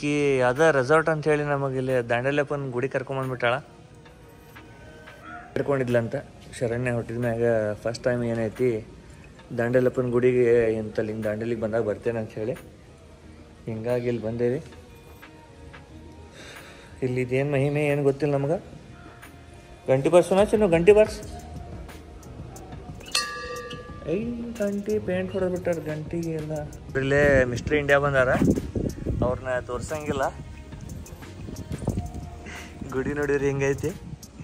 ಈಕಿ ಅದ ರೆಸಾರ್ಟ್ ಅಂತ ಹೇಳಿ ನಮಗೆ ಇಲ್ಲಿ ದಾಂಡೇಲಪ್ಪನ ಗುಡಿ ಕರ್ಕೊಂಬಂದ್ಬಿಟ್ಟಾಳ ಹಿಡ್ಕೊಂಡಿದ್ಲಂತ ಶರಣ್ಯ ಹುಟ್ಟಿದ ಮ್ಯಾಗ ಫಸ್ಟ್ ಟೈಮ್ ಏನೈತಿ ದಾಂಡೇಲಪ್ಪನ ಗುಡಿಗೆ ಇಂತಲ್ಲಿ ಹಿಂಗೆ ದಾಂಡೇಲಿಗೆ ಬಂದಾಗ ಬರ್ತೇನೆ ಅಂತ ಹೇಳಿ ಹಿಂಗಾಗಿ ಇಲ್ಲಿ ಬಂದೇವಿ ಇಲ್ಲಿ ಇದೇನು ಮಹಿಮೆ ಏನು ಗೊತ್ತಿಲ್ಲ ನಮ್ಗೆ ಗಂಟಿ ಬರ್ಸೋಣ ಚಿನ್ನು ಗಂಟಿ ಬರ್ಸ್ ಐ ಗಂಟಿ ಪೇಂಟ್ ಹೊಡೆದು ಬಿಟ್ಟಾರ ಗಂಟಿಗೆ ಎಲ್ಲ ಇಲ್ಲೇ ಮಿಸ್ಟ್ರಿ ಇಂಡಿಯಾ ಬಂದಾರ ಅವ್ರನ್ನ ತೋರ್ಸಂಗಿಲ್ಲ ಗುಡಿ ನೋಡಿರಿ ಹೆಂಗೈತಿ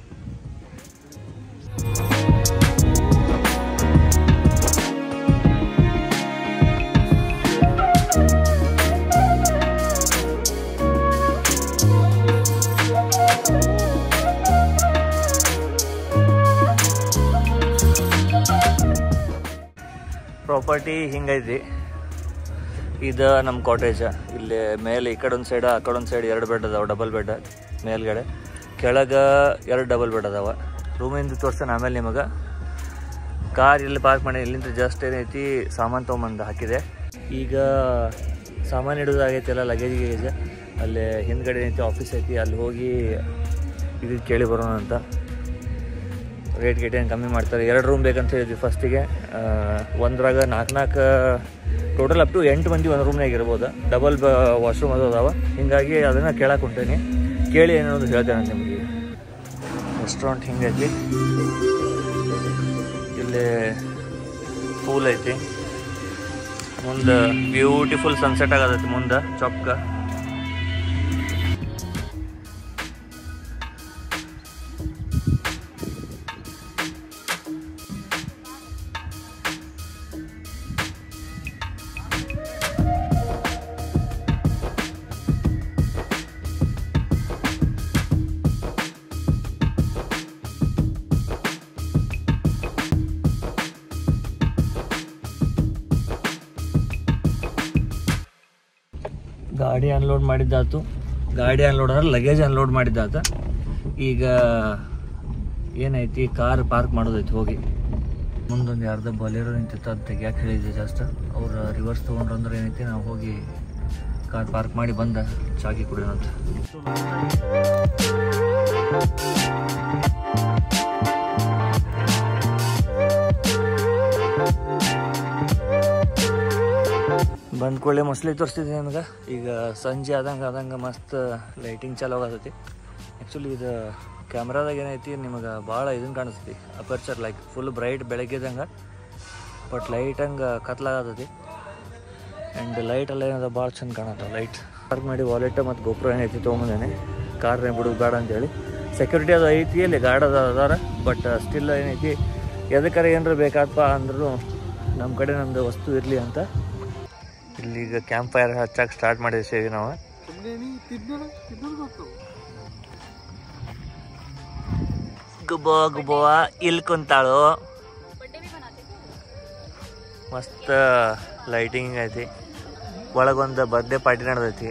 ಪ್ರಾಪರ್ಟಿ ಹಿಂಗೈತಿ ಇದು ನಮ್ಮ ಕಾಟೇಜ ಇಲ್ಲಿ ಮೇಲೆ ಈ ಕಡೆ ಒಂದು ಸೈಡ್ ಆ ಕಡೆ ಒಂದು ಸೈಡ್ ಎರಡು ಬೆಡ್ ಅದಾವ ಡಬಲ್ ಬೆಡ್ ಮೇಲ್ಗಡೆ ಕೆಳಗೆ ಎರಡು ಡಬಲ್ ಬೆಡ್ ಅದಾವ ರೂಮಿಂದ ತೋರ್ಸೋಣ ಆಮೇಲೆ ನಿಮಗೆ ಕಾರ್ ಇಲ್ಲಿ ಪಾರ್ಕ್ ಮಾಡಿ ಇಲ್ಲಿಂದ ಜಸ್ಟ್ ಏನೈತಿ ಸಾಮಾನು ತೊಗೊಂಬಂದು ಹಾಕಿದೆ ಈಗ ಸಾಮಾನು ಇಡೋದಾಗೈತಿ ಎಲ್ಲ ಲಗೇಜ್ ಗಿಗೇಜ್ ಅಲ್ಲಿ ಹಿಂದ್ಗಡೆ ಏನೈತಿ ಆಫೀಸ್ ಐತಿ ಅಲ್ಲಿ ಹೋಗಿ ಇದು ಕೇಳಿ ಬರೋಣ ಅಂತ ರೇಟ್ ಗೇಟ್ ಏನು ಕಮ್ಮಿ ಮಾಡ್ತಾರೆ ಎರಡು ರೂಮ್ ಬೇಕಂತ ಹೇಳಿದ್ವಿ ಫಸ್ಟಿಗೆ ಒಂದ್ರಾಗ ನಾಲ್ಕು ನಾಲ್ಕು ಟೋಟಲ್ ಅಪ್ ಟು ಎಂಟು ಮಂದಿ ಒಂದು ರೂಮ್ನಾಗ ಇರ್ಬೋದು ಡಬಲ್ ಬ ವಾಶ್ರೂಮ್ ಅದು ಅದಾವ ಹಿಂಗಾಗಿ ಅದನ್ನು ಕೇಳಕ್ಕೆ ಹೊಂಟೇನಿ ಕೇಳಿ ಏನನ್ನೋದು ಹೇಳ್ತೇನೆ ನಾನು ನಿಮಗೆ ರೆಸ್ಟೋರೆಂಟ್ ಹಿಂಗೈತಿ ಇಲ್ಲಿ ಪೂಲ್ ಐತಿ ಮುಂದೆ ಬ್ಯೂಟಿಫುಲ್ ಸನ್ಸೆಟ್ ಆಗತೈತಿ ಮುಂದೆ ಚೊಕ್ಕ ಗಾಡಿ ಅನ್ಲೋಡ್ ಮಾಡಿದ್ದಾತು ಗಾಡಿ ಅನ್ಲೋಡ್ ಅಂದ್ರೆ ಲಗೇಜ್ ಅನ್ಲೋಡ್ ಮಾಡಿದ್ದಾತ ಈಗ ಏನೈತಿ ಕಾರ್ ಪಾರ್ಕ್ ಮಾಡೋದೈತಿ ಹೋಗಿ ಮುಂದೊಂದು ಯಾರ್ದ ಬಲೇರೋ ನಿಂತಿತ್ತು ಅದು ತೆಗಿಯಕ್ಕೆ ಹೇಳಿದ್ದೆ ಜಸ್ಟ್ ಅವ್ರು ರಿವರ್ಸ್ ತೊಗೊಂಡ್ರು ಅಂದ್ರೆ ಏನೈತಿ ನಾವು ಹೋಗಿ ಕಾರ್ ಪಾರ್ಕ್ ಮಾಡಿ ಬಂದ ಚಾಗಿ ಕುಡಿಯೋಣ ಅಂತ ಬಂದ ಕೂಡಲೇ ಮೊಸಳಿ ತೋರಿಸ್ತಿದ್ದೆ ನಿಮ್ಗೆ ಈಗ ಸಂಜೆ ಆದಂಗೆ ಆದಂಗೆ ಮಸ್ತ್ ಲೈಟಿಂಗ್ ಚಾಲು ಆಗತೈತಿ ಆ್ಯಕ್ಚುಲಿ ಇದು ಕ್ಯಾಮ್ರಾದಾಗ ಏನೈತಿ ನಿಮಗೆ ಭಾಳ ಇದನ್ನು ಕಾಣಿಸ್ತೈತಿ ಅಪರ್ಚರ್ ಲೈಕ್ ಫುಲ್ ಬ್ರೈಟ್ ಬೆಳಗ್ಗೆದಂಗೆ ಬಟ್ ಲೈಟ್ ಹಂಗೆ ಕತ್ಲಾಗತೈತಿ ಆ್ಯಂಡ್ ಲೈಟ್ ಎಲ್ಲ ಏನದ ಭಾಳ ಚಂದ ಕಾಣತ್ತ ಲೈಟ್ ಪಾರ್ಕ್ ಮಾಡಿ ವಾಲೆಟ್ ಮತ್ತು ಗೋಪುರ ಏನೈತಿ ತೊಗೊಂಬಂದೇನೆ ಕಾರ್ ಬಿಡೋದು ಬೇಡ ಅಂತೇಳಿ ಸೆಕ್ಯೂರಿಟಿ ಅದು ಐತಿ ಅಲ್ಲಿ ಗಾರ್ಡ್ ಅದ ಅದಾರ ಬಟ್ ಸ್ಟಿಲ್ ಏನೈತಿ ಎದಕ್ಕಾರ ಏನಾರ ಬೇಕಾದಪ್ಪ ಅಂದ್ರೂ ನಮ್ಮ ಕಡೆ ನಮ್ಮದು ವಸ್ತು ಇರಲಿ ಅಂತ ಇಲ್ಲಿ ಈಗ ಕ್ಯಾಂಪ್ ಫೈರ್ ಹಚ್ಚಕ್ಕೆ ಸ್ಟಾರ್ಟ್ ಮಾಡಿದ್ದೀವಿ ನಾವು ಗುಬ್ಬ ಗುಬ್ಬ ಇಲ್ಲಿ ಕುಂತಾಳು ಮಸ್ತ್ ಲೈಟಿಂಗ್ ಐತಿ ಒಳಗೊಂದು ಬರ್ಡೇ ಪಾರ್ಟಿ ನಡೆದೈತಿ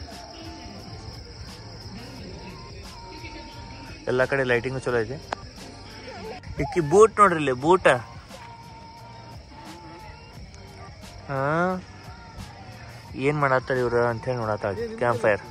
ಎಲ್ಲ ಕಡೆ ಲೈಟಿಂಗ್ ಚಲೋ ಐತಿ ಇಕ್ಕಿ ಬೂಟ್ ನೋಡ್ರಿ ಇಲ್ಲಿ ಬೂಟ ಹಾ ಏನ್ ಮಾಡತ್ತಾರ ಇವ್ರು ಅಂತ ಹೇಳಿ ನೋಡತ್ತಾಳ ಕ್ಯಾಂಪ್ ಫೈರ್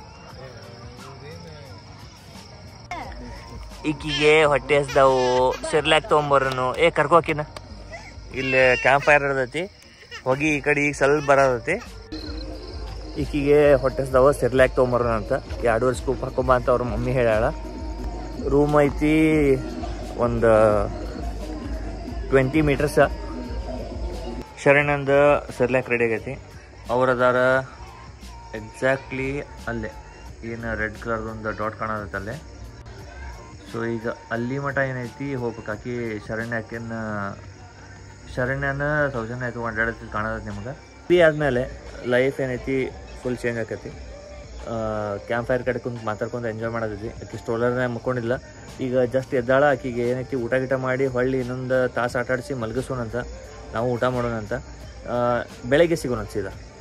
ಈಕಿಗೆ ಹೊಟ್ಟೆ ಹಸ್ದಾವು ಸಿರ್ಲಾಕ್ ತೊಗೊಂಬರನು ಏ ಕರ್ಕೋಕಿನ ಇಲ್ಲಿ ಕ್ಯಾಂಪ್ ಫೈರ್ ಇರ್ತೈತಿ ಹೋಗಿ ಈ ಕಡೆ ಈಗ ಸ್ವಲ್ಪ ಬರತೈತಿ ಈಕಿಗೆ ಹೊಟ್ಟೆ ಹಸ್ದಾವ ಸಿರ್ಲಾಕ್ ತೊಗೊಂಬರೋಣ ಅಂತ ಎರಡೂವರೆ ಸ್ಕೂಪ್ ಹಾಕೊಂಬ ಅಂತ ಅವ್ರ ಮಮ್ಮಿ ಹೇಳ್ಯಾಳ ರೂಮ್ ಐತಿ ಒಂದು ಟ್ವೆಂಟಿ ಮೀಟರ್ಸ ಶರಣಂದ ಸಿರ್ಲಾಕ್ ರೆಡಿ ಆಗೈತಿ ಅವ್ರದಾರ ಎಕ್ಸಾಕ್ಟ್ಲಿ ಅಲ್ಲೇ ಏನು ರೆಡ್ ಕಲರ್ದೊಂದು ಡಾಟ್ ಕಾಣತೈತೆ ಅಲ್ಲೇ ಸೊ ಈಗ ಅಲ್ಲಿ ಮಠ ಏನೈತಿ ಹೋಗ್ಬೇಕು ಆಕಿ ಶರಣ್ಯ ಆಕಿನ ಶರಣ್ಯನ ಸೌಜನ್ಯ ಆಯ್ತು ಅಡ್ಡಾಡತಿ ಕಾಣತೈತಿ ನಿಮ್ಗೆ ಬಿ ಆದಮೇಲೆ ಲೈಫ್ ಏನೈತಿ ಫುಲ್ ಚೇಂಜ್ ಆಕೈತಿ ಕ್ಯಾಂಪ್ ಫೈರ್ ಕಡೆ ಕುಂತು ಮಾತಾಡ್ಕೊಂಡು ಎಂಜಾಯ್ ಮಾಡೋದೈತಿ ಆಕಿ ಸ್ಟೋಲರ್ನೇ ಮುಕ್ಕೊಂಡಿಲ್ಲ ಈಗ ಜಸ್ಟ್ ಎದ್ದಾಳ ಆಕಿಗೆ ಏನೈತಿ ಊಟ ಗೀಟ ಮಾಡಿ ಹೊಳ್ಳಿ ಇನ್ನೊಂದು ತಾಸು ಆಟಾಡಿಸಿ ಮಲಗಿಸೋಣಂತ ನಾವು ಊಟ ಮಾಡೋಣಂತ ಆ, ಬೆಳಗ್ಗೆ ಸಿಗೋಣ ಸೀದಾ